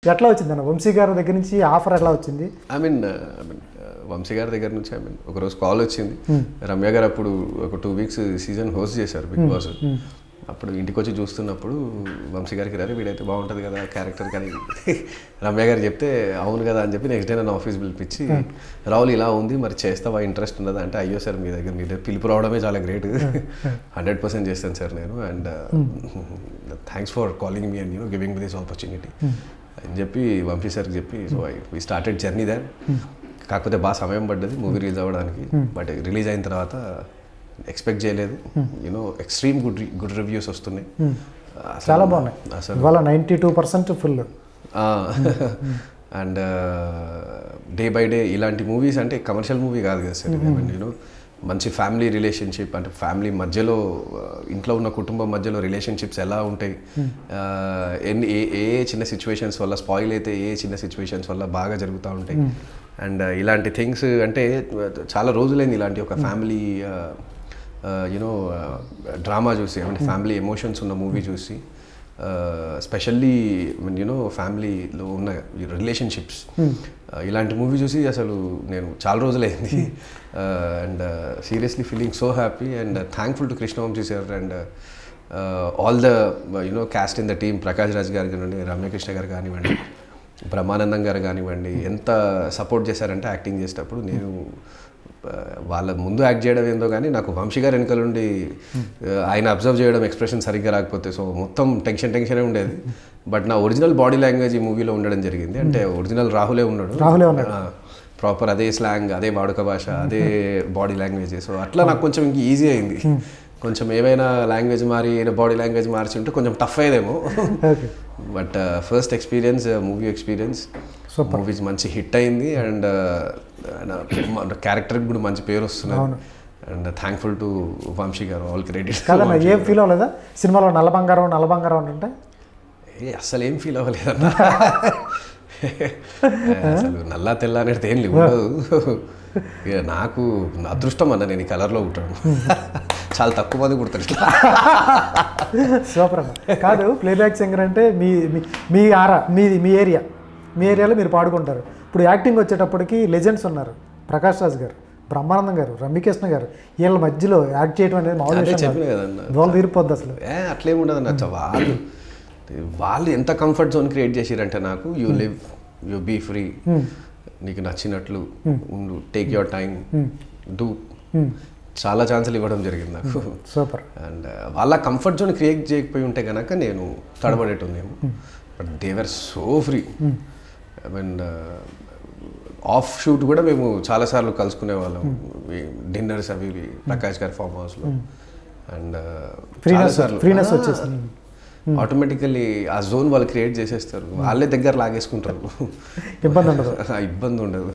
ఎట్లా వచ్చింది అన్న వంశీ గారి దగ్గర నుంచి ఆఫర్ ఎట్లా వచ్చింది I mean I mean Vamshi గారి దగ్గర నుంచి ఐ మీన్ ఒకరోజు కాల్ వచ్చింది రమ్య గారు అప్పుడు ఒక టూ వీక్స్ సీజన్ హోస్ట్ చేశారు బిగ్ బాస్ అప్పుడు ఇంటికి వచ్చి చూస్తున్నప్పుడు వంశీ గారికి రారు వీడైతే బాగుంటుంది కదా క్యారెక్టర్ కానీ రమ్య గారు చెప్తే అవును కదా అని చెప్పి నెక్స్ట్ డే నన్ను ఆఫీస్ పిలిపించి రావులు ఇలా ఉంది మరి చేస్తావా ఇంట్రెస్ట్ ఉన్నదా అంటే అయ్యో సార్ మీ దగ్గర మీ దగ్గర పిలుపు రావడమే చాలా గ్రేట్ హండ్రెడ్ పర్సెంట్ చేస్తాను సార్ నేను and thanks for calling me and you know giving me this opportunity అని చెప్పి వంశీ సార్కి చెప్పి so I we started journey దాన్ కాకపోతే బాగా సమయం పడ్డది మూవీ రిలీజ్ అవ్వడానికి బట్ రిలీజ్ అయిన తర్వాత ఎక్స్పెక్ట్ చేయలేదు you know extreme good good reviews వస్తున్నాయి అసలు- చాలా బాగున్నాయి అసలు ఇవాళ ninety two percent full and day by day ఇలాంటి మూవీస్ అంటే కమర్షియల్ మూవీ కాదు కదా సార్ యూనో మంచి ఫ్యామిలీ రిలేషన్షిప్ అంటే ఫ్యామిలీ మధ్యలో uh, ఇంట్లో ఉన్న కుటుంబం మధ్యలో రిలేషన్షిప్స్ ఎలా ఉంటాయి Uh, ఎన్ని ఏ ఏ చిన్న సిచ్యువేషన్స్ వల్ల స్పాయిల్ అయితే ఏ చిన్న సిచ్యువేషన్స్ వల్ల బాగా జరుగుతూ ఉంటాయి అండ్ ఇలాంటి థింగ్స్ అంటే uh, చాలా రోజులైంది ఇలాంటి ఒక ఫ్యామిలీ యూనో డ్రామా చూసి అంటే ఫ్యామిలీ ఎమోషన్స్ ఉన్న మూవీ చూసి స్పెషల్లీ మీన్ యూనో ఫ్యామిలీలో ఉన్న రిలేషన్షిప్స్ ఇలాంటి మూవీ చూసి అసలు నేను చాలా రోజులైంది and seriously feeling so happy and thankful to Krishna Vamshi sir and all the you know cast in the team Prakash Raj garu కానివ్వండి రమ్యకృష్ణ గారు కానివ్వండి బ్రహ్మానందం గారు కానివ్వండి ఎంత సపోర్ట్ చేశారంటే యాక్టింగ్ చేసేటప్పుడు నేను ఆ, వాళ్ళ ముందు యాక్ట్ చేయడం ఏందో కానీ నాకు వంశీ గారు వెనకాల నుండి ఆ, ఆయన అబ్జర్వ్ చేయడం ఎక్స్ప్రెషన్ సరిగ్గా రాకపోతే సో మొత్తం టెన్షన్ టెన్షనే ఉండేది బట్ నా ఒరిజినల్ బాడీ లాంగ్వేజ్ ఈ మూవీలో ఉండడం జరిగింది అంటే ఒరిజినల్ రాహులే ఉన్నాడు రాహులే ఉన్నాడు. ప్రాపర్ అదే స్లాంగ్ అదే వాడుక భాష అదే బాడీ లాంగ్వేజ్ సో అట్లా నాకు కొంచెం ఇంక ఈజీ అయింది కొంచెం ఏమైనా లాంగ్వేజ్ మారి బాడీ లాంగ్వేజ్ మార్చి ఉంటే కొంచెం టఫ్ అయ్యేదేమో okay but first experience movie experience movies మంచి హిట్ అయింది అండ్ క్యారెక్టర్కి కూడా మంచి పేరు వస్తున్నది అండ్ థ్యాంక్ఫుల్ టు వంశీ గారు ఆల్ క్రెడిట్ కాదన్న ఏం ఫీల్ అవ్వలేదా సినిమాలో నల్ల బంగారం నల్ల బంగారం అంటే ఏ అస్సలు ఏం ఫీల్ అవ్వలేదన్నా అసలు నల్లా తెల్ల అనేది ఏం లేవు ఇక నాకు నా అదృష్టం అన్న నేను ఈ కలర్లో పుట్టడం చాలా తక్కువ మంది పుడతారు ఇట్లా సూపర్ అన్న కాదు ప్లేబ్యాక్ సింగర్ అంటే మీ మీ- మీ ఆరా మీది మీ ఏరియా మీ ఏరియాలో మీరు పాడుకుంటారు ఇప్పుడు యాక్టింగ్ వచ్చేటప్పటికి లెజెండ్స్ ఉన్నారు ప్రకాష్ రాజ్ గారు బ్రహ్మానందం గారు రమ్యకృష్ణ గారు వీళ్ళ మధ్యలో యాక్ట్ చేయడం అనేది మామూలు అదే విషయం కాదు. చెప్పిన కదన్న దోల తీరిపోద్ది అసలు ఏ అట్లేం ఉండదు అన్న వాళ్ళు వాళ్ళు ఎంత కంఫర్ట్ జోన్ క్రియేట్ చేసిరంటే నాకు you live you be free నీకు నచ్చినట్లు ఉండు టేక్ యువర్ టైం డూ చాలా ఛాన్సులు ఇవ్వడం జరిగింది నాకు సూపర్ అండ్ వాళ్ళ కంఫర్ట్ జోన్ క్రియేట్ చేయకపోయి ఉంటే కనుక నేను తడబడేటుందేమో but they were so free I mean off shoot కూడా మేము చాలాసార్లు కలుసుకునే వాళ్ళం డిన్నర్స్ అవి ఇవి ప్రకాష్ గారి ఫామ్ హౌస్లో అండ్ ఫ్రీనెస్ ఫ్రీనెస్ వచ్చేసింది ఆటోమేటికల్లీ ఆ జోన్ వాళ్ళు క్రియేట్ చేసేస్తారు వాళ్ళే దగ్గర లాగేసుకుంటారు ఇబ్బంది ఉండదు ఆ ఇబ్బంది ఉండదు